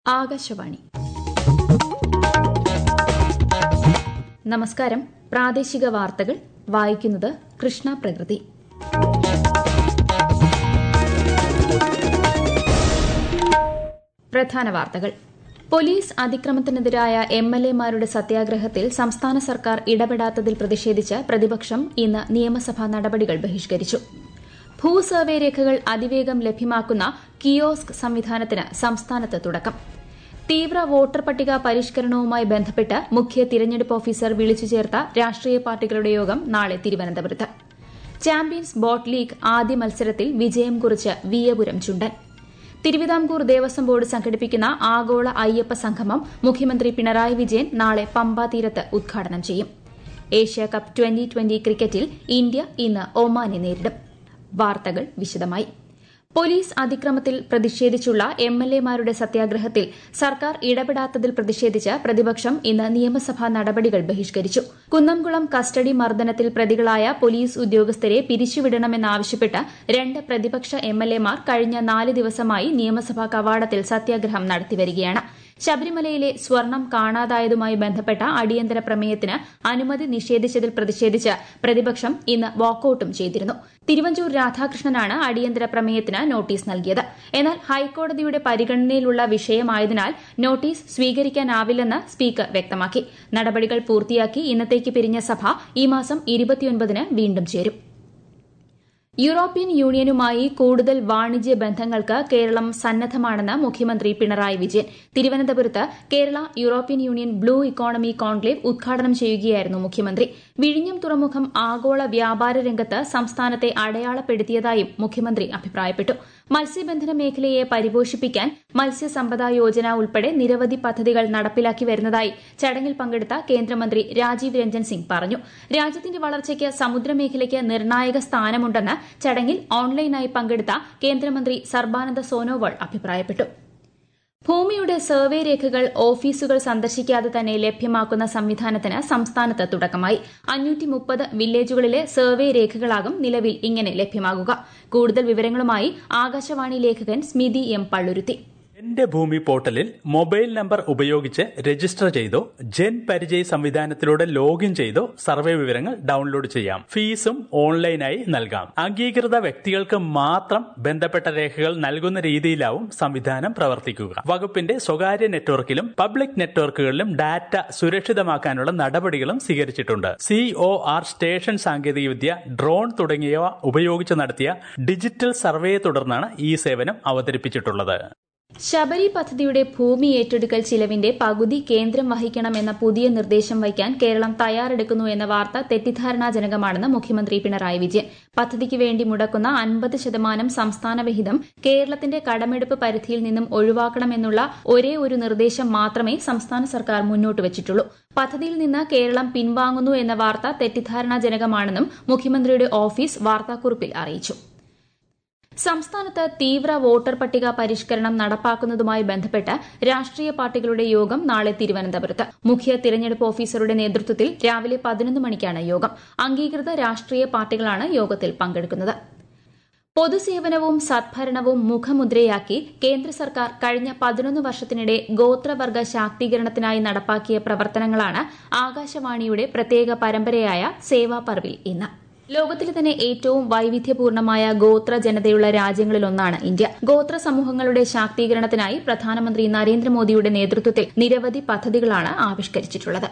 ആകാശവാണി നമസ്കാരം പ്രാദേശിക വാർത്തകൾ വായിക്കുന്നത് കൃഷ്ണ പ്രകൃതി പ്രധാന വാർത്തകൾ പോലീസ് അതിക്രമത്തിനെതിരായ എം എൽ എമാരുടെ സത്യാഗ്രഹത്തിൽ സംസ്ഥാന സർക്കാർ ഇടപെടാത്തതിൽ പ്രതിഷേധിച്ച് പ്രതിപക്ഷം ഇന്ന് നിയമസഭാ നടപടികൾ ബഹിഷ്കരിച്ചു ഭൂസർവേ രേഖകൾ അതിവേഗം ലഭ്യമാക്കുന്ന കിയോസ്ക് സംവിധാനത്തിന് സംസ്ഥാനത്ത് തുടക്കം തീവ്ര വോട്ടർ പട്ടിക പരിഷ്കരണവുമായി ബന്ധപ്പെട്ട് മുഖ്യ തിരഞ്ഞെടുപ്പ് ഓഫീസർ വിളിച്ചു ചേർത്ത രാഷ്ട്രീയ പാർട്ടികളുടെ യോഗം നാളെ തിരുവനന്തപുരത്ത് ചാമ്പ്യൻസ് ബോട്ട് ലീഗ് ആദ്യ മത്സരത്തിൽ വിജയം കുറിച്ച് വിയപുരം ചുണ്ടൻ തിരുവിതാംകൂർ ദേവസ്വം ബോർഡ് സംഘടിപ്പിക്കുന്ന ആഗോള അയ്യപ്പ സംഗമം മുഖ്യമന്ത്രി പിണറായി വിജയൻ നാളെ പമ്പാ തീരത്ത് ഉദ്ഘാടനം ചെയ്യും ഏഷ്യ കപ്പ് ട്വന്റി ട്വന്റി ക്രിക്കറ്റിൽ ഇന്ത്യ ഇന്ന് ഒമാനെ നേരിടും വാർത്തകൾ വിശദമായി പോലീസ് അതിക്രമത്തിൽ പ്രതിഷേധിച്ചുള്ള എം എൽ എമാരുടെ സത്യാഗ്രഹത്തിൽ സർക്കാർ ഇടപെടാത്തതിൽ പ്രതിഷേധിച്ച് പ്രതിപക്ഷം ഇന്ന് നിയമസഭാ നടപടികൾ ബഹിഷ്കരിച്ചു കുന്നംകുളം കസ്റ്റഡി മർദ്ദനത്തിൽ പ്രതികളായ പോലീസ് ഉദ്യോഗസ്ഥരെ പിരിച്ചുവിടണമെന്നാവശ്യപ്പെട്ട് രണ്ട് പ്രതിപക്ഷ എം എൽ എമാർ കഴിഞ്ഞ നാല് ദിവസമായി നിയമസഭാ കവാടത്തിൽ സത്യാഗ്രഹം നടത്തിവരികയാണ് ശബരിമലയിലെ സ്വർണം കാണാതായതുമായി ബന്ധപ്പെട്ട അടിയന്തര പ്രമേയത്തിന് അനുമതി നിഷേധിച്ചതിൽ പ്രതിഷേധിച്ച് പ്രതിപക്ഷം ഇന്ന് വാക്കൌട്ടും ചെയ്തിരുന്നു തിരുവഞ്ചൂർ രാധാകൃഷ്ണനാണ് അടിയന്തര പ്രമേയത്തിന് നോട്ടീസ് നൽകിയത് എന്നാൽ ഹൈക്കോടതിയുടെ പരിഗണനയിലുള്ള വിഷയമായതിനാൽ നോട്ടീസ് സ്വീകരിക്കാനാവില്ലെന്ന് സ്പീക്കർ വ്യക്തമാക്കി നടപടികൾ പൂർത്തിയാക്കി ഇന്നത്തേക്ക് പിരിഞ്ഞ സഭ ഈ മാസം ഇരുപത്തിയൊൻപതിന് വീണ്ടും ചേരും യൂറോപ്യൻ യൂണിയനുമായി കൂടുതൽ വാണിജ്യ ബന്ധങ്ങൾക്ക് കേരളം സന്നദ്ധമാണെന്ന് മുഖ്യമന്ത്രി പിണറായി വിജയൻ തിരുവനന്തപുരത്ത് Kerala European union blue economy conclave ഉദ്ഘാടനം ചെയ്യുകയായിരുന്നു മുഖ്യമന്ത്രി വിഴിഞ്ഞം തുറമുഖം ആഗോള വ്യാപാര രംഗത്ത് സംസ്ഥാനത്തെ അടയാളപ്പെടുത്തിയതായും മുഖ്യമന്ത്രി അഭിപ്രായപ്പെട്ടു മത്സ്യബന്ധന മേഖലയെ പരിപോഷിപ്പിക്കാൻ മത്സ്യസമ്പദാ യോജന ഉൾപ്പെടെ നിരവധി പദ്ധതികൾ നടപ്പിലാക്കി വരുന്നതായി ചടങ്ങിൽ പങ്കെടുത്ത കേന്ദ്രമന്ത്രി രാജീവ് രഞ്ജൻ സിംഗ് പറഞ്ഞു രാജ്യത്തിന്റെ വളർച്ചയ്ക്ക് സമുദ്രമേഖലയ്ക്ക് നിർണായക സ്ഥാനമുണ്ടെന്ന് ചടങ്ങിൽ ഓൺലൈനായി പങ്കെടുത്ത കേന്ദ്രമന്ത്രി സർബാനന്ദ സോനോവാൾ അഭിപ്രായപ്പെട്ടു ഭൂമിയുടെ സർവേ രേഖകൾ ഓഫീസുകൾ സന്ദർശിക്കാതെ തന്നെ ലഭ്യമാക്കുന്ന സംവിധാനത്തിന് സംസ്ഥാനത്ത് തുടക്കമായി അഞ്ഞൂറ്റി മുപ്പത് വില്ലേജുകളിലെ സർവേ രേഖകളാകും നിലവിൽ ഇങ്ങനെ ലഭ്യമാകുക കൂടുതൽ വിവരങ്ങളുമായി ആകാശവാണി ലേഖകൻ സ്മിതി എം പള്ളുരുത്തി എന്റെ ഭൂമി പോർട്ടലിൽ മൊബൈൽ നമ്പർ ഉപയോഗിച്ച് രജിസ്റ്റർ ചെയ്തോ ജൻ പരിചയ് സംവിധാനത്തിലൂടെ ലോഗിൻ ചെയ്തോ സർവേ വിവരങ്ങൾ ഡൗൺലോഡ് ചെയ്യാം ഫീസും ഓൺലൈനായി നൽകാം അംഗീകൃത വ്യക്തികൾക്ക് മാത്രം ബന്ധപ്പെട്ട രേഖകൾ നൽകുന്ന രീതിയിലാവും സംവിധാനം പ്രവർത്തിക്കുക വകുപ്പിന്റെ സ്വകാര്യ നെറ്റ്വർക്കിലും പബ്ലിക് നെറ്റ്വർക്കുകളിലും ഡാറ്റ സുരക്ഷിതമാക്കാനുള്ള നടപടികളും സ്വീകരിച്ചിട്ടുണ്ട് സി ഒ ആർ സ്റ്റേഷൻ സാങ്കേതികവിദ്യ ഡ്രോൺ തുടങ്ങിയവ ഉപയോഗിച്ച് നടത്തിയ ഡിജിറ്റൽ സർവേയെ തുടർന്നാണ് ഈ സേവനം അവതരിപ്പിച്ചിട്ടുള്ളത് ശബരി പദ്ധതിയുടെ ഭൂമി ഏറ്റെടുക്കൽ ചിലവിന്റെ പകുതി കേന്ദ്രം വഹിക്കണമെന്ന പുതിയ നിർദ്ദേശം വയ്ക്കാൻ കേരളം തയ്യാറെടുക്കുന്നു എന്ന വാർത്ത തെറ്റിദ്ധാരണാജനകമാണെന്ന് മുഖ്യമന്ത്രി പിണറായി വിജയൻ പദ്ധതിക്ക് വേണ്ടി മുടക്കുന്ന അൻപത് ശതമാനം സംസ്ഥാന വിഹിതം കേരളത്തിന്റെ കടമെടുപ്പ് പരിധിയിൽ നിന്നും ഒഴിവാക്കണമെന്നുള്ള ഒരേ ഒരു നിർദ്ദേശം മാത്രമേ സംസ്ഥാന സർക്കാർ മുന്നോട്ട് വച്ചിട്ടുള്ളൂ പദ്ധതിയിൽ നിന്ന് കേരളം പിൻവാങ്ങുന്നു എന്ന വാർത്ത തെറ്റിദ്ധാരണാജനകമാണെന്നും മുഖ്യമന്ത്രിയുടെ ഓഫീസ് വാർത്താക്കുറിപ്പിൽ അറിയിച്ചു സംസ്ഥാനത്ത് തീവ്ര വോട്ടർ പട്ടിക പരിഷ്കരണം നടപ്പാക്കുന്നതുമായി ബന്ധപ്പെട്ട് രാഷ്ട്രീയ പാർട്ടികളുടെ യോഗം നാളെ തിരുവനന്തപുരത്ത് മുഖ്യ തിരഞ്ഞെടുപ്പ് ഓഫീസറുടെ നേതൃത്വത്തിൽ രാവിലെ പതിനൊന്ന് മണിക്കാണ് യോഗം അംഗീകൃത രാഷ്ട്രീയ പാർട്ടികളാണ് യോഗത്തിൽ പങ്കെടുക്കുന്നത് പൊതുസേവനവും സദ്ഭരണവും മുഖമുദ്രയാക്കി കേന്ദ്ര സർക്കാർ കഴിഞ്ഞ പതിനൊന്ന് വർഷത്തിനിടെ ഗോത്രവർഗ ശാക്തീകരണത്തിനായി നടപ്പാക്കിയ പ്രവർത്തനങ്ങളാണ് ആകാശവാണിയുടെ പ്രത്യേക പരമ്പരയായ സേവാ പർവിൽ ഇന്ന് ലോകത്തിലെ തന്നെ ഏറ്റവും വൈവിധ്യപൂർണമായ ഗോത്ര ജനതയുള്ള രാജ്യങ്ങളിലൊന്നാണ് ഇന്ത്യ ഗോത്ര സമൂഹങ്ങളുടെ ശാക്തീകരണത്തിനായി പ്രധാനമന്ത്രി നരേന്ദ്രമോദിയുടെ നേതൃത്വത്തിൽ നിരവധി പദ്ധതികളാണ് ആവിഷ്കരിച്ചിട്ടുള്ളത്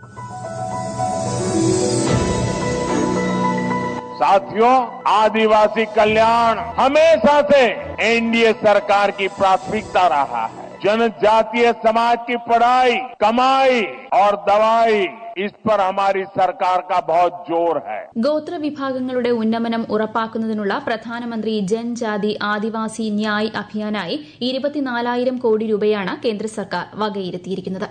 साथियों आदिवासी कल्याण हमेशा से एनडीए सरकार की प्राथमिकता रहा है जनजातीय समाज की पढ़ाई कमाई और दवाई इस पर हमारी सरकार का बहुत जोर है ഗോത്ര വിഭാഗങ്ങളുടെ ഉന്നമനം ഉറപ്പാക്കുന്നതിനുള്ള പ്രധാനമന്ത്രി ജൻജാതി ആദിവാസി ന്യായ് അഭിയാനായി ഇരുപത്തിനാലായിരം കോടി രൂപയാണ് കേന്ദ്ര സർക്കാർ വകയിരുത്തിയിരിക്കുന്നത്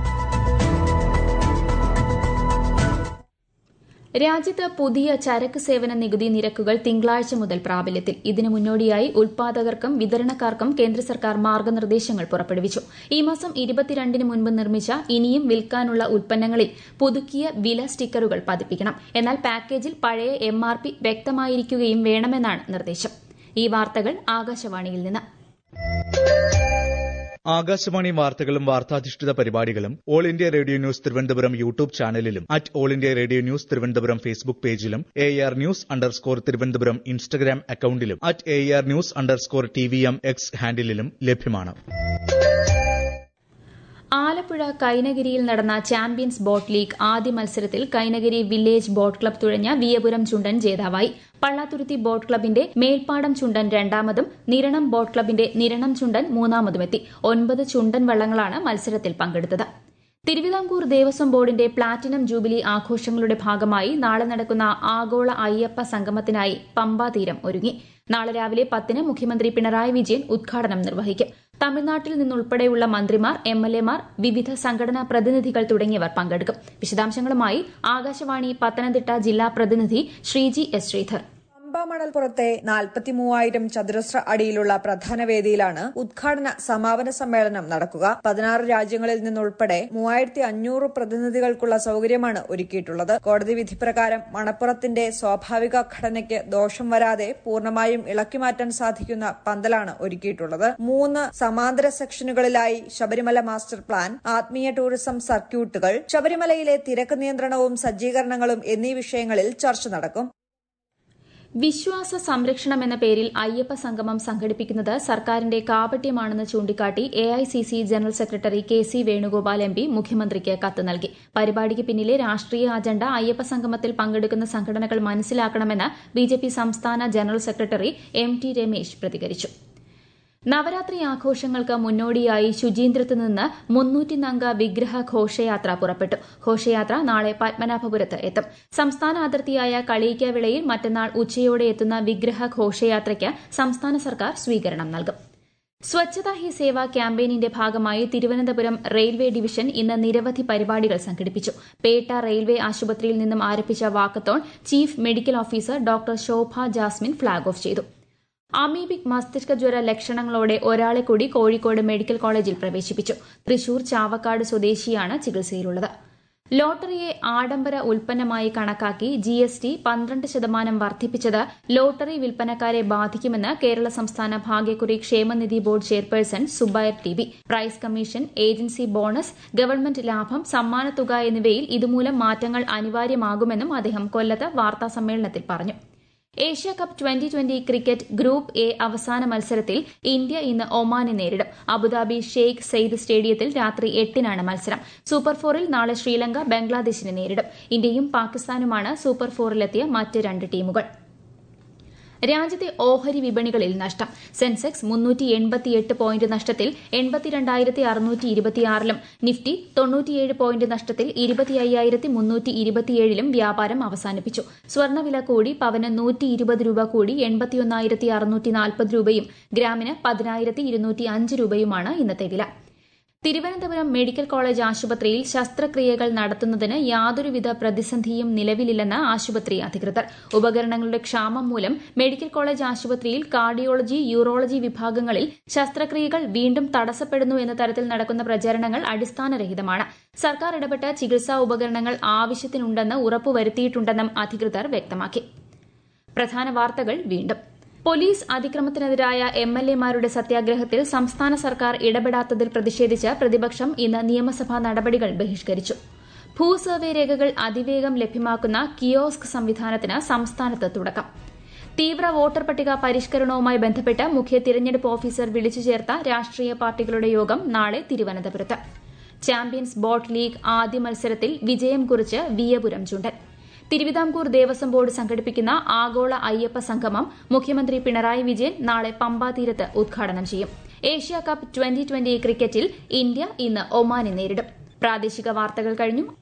രാജ്യത്ത് പുതിയ ചരക്ക് സേവന നികുതി നിരക്കുകൾ തിങ്കളാഴ്ച മുതൽ പ്രാബല്യത്തിൽ ഇതിനു മുന്നോടിയായി ഉൽപാദകർക്കും വിതരണക്കാർക്കും കേന്ദ്ര സർക്കാർ മാർഗനിർദ്ദേശങ്ങൾ പുറപ്പെടുവിച്ചു ഈ മാസം ഇരുപത്തിരണ്ടിന് മുൻപ് നിർമ്മിച്ച ഇനിയും വിൽക്കാനുള്ള ഉൽപ്പന്നങ്ങളിൽ പുതുക്കിയ വില സ്റ്റിക്കറുകൾ പതിപ്പിക്കണം എന്നാൽ പാക്കേജിൽ പഴയ എം ആർ പി വ്യക്തമായിരിക്കുകയും വേണമെന്നാണ് നിർദ്ദേശം ഈ വാർത്തകൾ ആകാശവാണിയിൽ നിന്ന് ആകാശവാണി വാർത്തകളും വാർത്താധിഷ്ഠിത പരിപാടികളും all India radio news Thiruvananthapuram YouTube ചാനലിലും at all India radio news Thiruvananthapuram Facebook പേജിലും A R news underscore Thiruvananthapuram Instagram അക്കൌണ്ടിലും at A R news underscore T V M X ഹാൻഡിലും ലഭ്യമാണ് ആലപ്പുഴ കൈനഗിരിയിൽ നടന്ന ചാമ്പ്യൻസ് ബോട്ട് ലീഗ് ആദ്യ മത്സരത്തിൽ കൈനഗിരി വില്ലേജ് ബോട്ട് ക്ലബ് തുഴഞ്ഞ വിയപുരം ചുണ്ടൻ ജേതാവായി പള്ളാത്തുരുത്തി ബോട്ട് ക്ലബിന്റെ മേൽപ്പാടം ചുണ്ടൻ രണ്ടാമതും നിരണം ബോട്ട് ക്ലബിന്റെ നിരണം ചുണ്ടൻ മൂന്നാമതുമെത്തി ഒൻപത് ചുണ്ടൻ വള്ളങ്ങളാണ് മത്സരത്തിൽ പങ്കെടുത്തത് തിരുവിതാംകൂർ ദേവസ്വം ബോർഡിന്റെ പ്ലാറ്റിനം ജൂബിലി ആഘോഷങ്ങളുടെ ഭാഗമായി നാളെ നടക്കുന്ന ആഗോള അയ്യപ്പ സംഗമത്തിനായി പമ്പാതീരം ഒരുങ്ങി നാളെ രാവിലെ പത്തിന് മുഖ്യമന്ത്രി പിണറായി വിജയൻ ഉദ്ഘാടനം നിർവഹിക്കും തമിഴ്നാട്ടിൽ നിന്നുൾപ്പെടെയുള്ള മന്ത്രിമാർ എംഎൽഎമാർ വിവിധ സംഘടനാ പ്രതിനിധികൾ തുടങ്ങിയവർ പങ്കെടുക്കും വിശദാംശങ്ങളുമായി ആകാശവാണി പത്തനംതിട്ട ജില്ലാ പ്രതിനിധി ശ്രീജി എസ് ശ്രീധർ പമ്പ മണൽപ്പുറത്തെ നാൽപ്പത്തി മൂവായിരം ചതുരശ്ര അടിയിലുള്ള പ്രധാന വേദിയിലാണ് ഉദ്ഘാടന സമാപന സമ്മേളനം നടക്കുക പതിനാറ് രാജ്യങ്ങളിൽ നിന്നുൾപ്പെടെ മൂവായിരത്തി അഞ്ഞൂറ് പ്രതിനിധികൾക്കുള്ള സൌകര്യമാണ് ഒരുക്കിയിട്ടുള്ളത് കോടതി വിധി പ്രകാരം മണപ്പുറത്തിന്റെ സ്വാഭാവിക ഘടനയ്ക്ക് ദോഷം വരാതെ പൂർണ്ണമായും ഇളക്കിമാറ്റാൻ സാധിക്കുന്ന പന്തലാണ് ഒരുക്കിയിട്ടുള്ളത് മൂന്ന് സമാന്തര സെക്ഷനുകളിലായി ശബരിമല മാസ്റ്റർ പ്ലാൻ ആത്മീയ ടൂറിസം സർക്യൂട്ടുകൾ ശബരിമലയിലെ തിരക്ക് നിയന്ത്രണവും സജ്ജീകരണങ്ങളും എന്നീ വിഷയങ്ങളിൽ ചർച്ച നടക്കും വിശ്വാസ സംരക്ഷണം എന്ന പേരിൽ അയ്യപ്പ സംഗമം സംഘടിപ്പിക്കുന്നത് സർക്കാരിന്റെ കാപട്യമാണെന്ന് ചൂണ്ടിക്കാട്ടി AICC general secretary K C Venugopal M P മുഖ്യമന്ത്രിക്ക് കത്ത് നൽകി പരിപാടിക്ക് പിന്നിലെ രാഷ്ട്രീയ അജണ്ട അയ്യപ്പ സംഗമത്തിൽ പങ്കെടുക്കുന്ന സംഘടനകൾ മനസ്സിലാക്കണമെന്ന് ബിജെപി സംസ്ഥാന general secretary M T Ramesh പ്രതികരിച്ചു നവരാത്രി ആഘോഷങ്ങൾക്ക് മുന്നോടിയായി ശുചീന്ദ്രത്ത് നിന്ന് മുന്നൂറ്റിനംഗ വിഗ്രഹ ഘോഷയാത്ര പുറപ്പെട്ടു ഘോഷയാത്ര നാളെ പത്മനാഭപുരത്ത് എത്തും സംസ്ഥാന അതിർത്തിയായ കളിയിക്കാവിളയിൽ മറ്റന്നാൾ ഉച്ചയോടെ എത്തുന്ന വിഗ്രഹ ഘോഷയാത്രയ്ക്ക് സംസ്ഥാന സർക്കാർ സ്വീകരണം നൽകും സ്വച്ഛതാ ഹി സേവ ക്യാമ്പയിനിന്റെ ഭാഗമായി തിരുവനന്തപുരം റെയിൽവേ ഡിവിഷൻ ഇന്ന് നിരവധി പരിപാടികൾ സംഘടിപ്പിച്ചു പേട്ട റെയിൽവേ ആശുപത്രിയിൽ നിന്നും ആരംഭിച്ച walkathon chief medical officer doctor Shobha Jasmine flag off ചെയ്തു അമീബിക് മസ്തിഷ്ക ജ്വര ലക്ഷണങ്ങളോടെ ഒരാളെ കൂടി കോഴിക്കോട് മെഡിക്കൽ കോളേജിൽ പ്രവേശിപ്പിച്ചു തൃശൂർ ചാവക്കാട് സ്വദേശിയാണ് ചികിത്സയിലുള്ളത് ലോട്ടറിയെ ആഡംബര ഉൽപ്പന്നമായി കണക്കാക്കി ജി എസ് ടി പന്ത്രണ്ട് ശതമാനം വർദ്ധിപ്പിച്ചത് ലോട്ടറി വിൽപ്പനക്കാരെ ബാധിക്കുമെന്ന് കേരള സംസ്ഥാന ഭാഗ്യക്കുറി ക്ഷേമനിധി board chairperson Zubair T V prize commission agency bonus government ലാഭം സമ്മാനത്തുക എന്നിവയിൽ ഇതുമൂലം മാറ്റങ്ങൾ അനിവാര്യമാകുമെന്നും അദ്ദേഹം കൊല്ലത്ത് വാർത്താസമ്മേളനത്തിൽ പറഞ്ഞു Asia cup twenty twenty cricket group A അവസാന മത്സരത്തിൽ ഇന്ത്യ ഇന്ന് ഒമാനെ നേരിടും അബുദാബി ഷെയ്ഖ് സെയ്ദ് സ്റ്റേഡിയത്തിൽ രാത്രി എട്ടിനാണ് മത്സരം സൂപ്പർ ഫോറിൽ നാളെ ശ്രീലങ്ക ബംഗ്ലാദേശിനെ നേരിടും ഇന്ത്യയും പാകിസ്ഥാനുമാണ് സൂപ്പർ ഫോറിലെത്തിയ മറ്റ് രണ്ട് ടീമുകൾ രാജ്യത്തെ ഓഹരി വിപണികളിൽ നഷ്ടം സെൻസെക്സ് മുന്നൂറ്റി എൺപത്തിയെട്ട് പോയിന്റ് നഷ്ടത്തിൽ എൺപത്തിരണ്ടായിരത്തി അറുന്നൂറ്റി ഇരുപത്തിയാറിലും നിഫ്റ്റി തൊണ്ണൂറ്റിയേഴ് പോയിന്റ് നഷ്ടത്തിൽ ഇരുപത്തി അയ്യായിരത്തി മുന്നൂറ്റി ഇരുപത്തിയേഴിലും വ്യാപാരം അവസാനിപ്പിച്ചു സ്വർണ്ണവില കൂടി പവന് നൂറ്റി ഇരുപത് രൂപ കൂടി എൺപത്തിയൊന്നായിരത്തി അറുന്നൂറ്റി നാൽപ്പത് രൂപയും ഗ്രാമിന് പതിനായിരത്തി ഇരുന്നൂറ്റി അഞ്ച് രൂപയുമാണ് ഇന്നത്തെ വില തിരുവനന്തപുരം മെഡിക്കൽ കോളേജ് ആശുപത്രിയിൽ ശസ്ത്രക്രിയകൾ നടത്തുന്നതിന് യാതൊരുവിധ പ്രതിസന്ധിയും നിലവിലില്ലെന്ന് ആശുപത്രി അധികൃതർ ഉപകരണങ്ങളുടെ ക്ഷാമം മൂലം മെഡിക്കൽ കോളേജ് ആശുപത്രിയിൽ കാർഡിയോളജി യൂറോളജി വിഭാഗങ്ങളിൽ ശസ്ത്രക്രിയകൾ വീണ്ടും തടസ്സപ്പെടുന്നു എന്ന തരത്തിൽ നടക്കുന്ന പ്രചരണങ്ങൾ അടിസ്ഥാനരഹിതമാണ് സർക്കാർ ഇടപെട്ട് ചികിത്സാ ഉപകരണങ്ങൾ ആവശ്യത്തിനുണ്ടെന്ന് ഉറപ്പുവരുത്തിയിട്ടുണ്ടെന്നും അധികൃതർ വ്യക്തമാക്കി പ്രധാന വാർത്തകൾ വീണ്ടും പോലീസ് അതിക്രമത്തിനെതിരായ എം എൽ എമാരുടെ സത്യാഗ്രഹത്തിൽ സംസ്ഥാന സർക്കാർ ഇടപെടാത്തതിൽ പ്രതിഷേധിച്ച് പ്രതിപക്ഷം ഇന്ന് നിയമസഭാ നടപടികൾ ബഹിഷ്കരിച്ചു ഭൂസർവേ രേഖകൾ അതിവേഗം ലഭ്യമാക്കുന്ന കിയോസ്ക് സംവിധാനത്തിന് സംസ്ഥാനത്ത് തുടക്കം തീവ്ര വോട്ടർ പട്ടിക പരിഷ്കരണവുമായി ബന്ധപ്പെട്ട് മുഖ്യ തിരഞ്ഞെടുപ്പ് ഓഫീസർ വിളിച്ചു ചേർത്ത രാഷ്ട്രീയ പാർട്ടികളുടെ യോഗം നാളെ തിരുവനന്തപുരത്ത് ചാമ്പ്യൻസ് ബോട്ട് ലീഗ് ആദ്യ മത്സരത്തിൽ വിജയം കുറിച്ച് വിയപുരം ചുണ്ടൻ തിരുവിതാംകൂർ ദേവസ്വം ബോർഡ് സംഘടിപ്പിക്കുന്ന ആഗോള അയ്യപ്പ സംഗമം മുഖ്യമന്ത്രി പിണറായി വിജയൻ നാളെ പമ്പാ തീരത്ത് ഉദ്ഘാടനം ചെയ്യും ഏഷ്യ കപ്പ് ട്വന്റി ട്വന്റി ക്രിക്കറ്റിൽ ഇന്ത്യ ഇന്ന് ഒമാനെ നേരിടും പ്രാദേശിക വാർത്തകൾ കഴിഞ്ഞു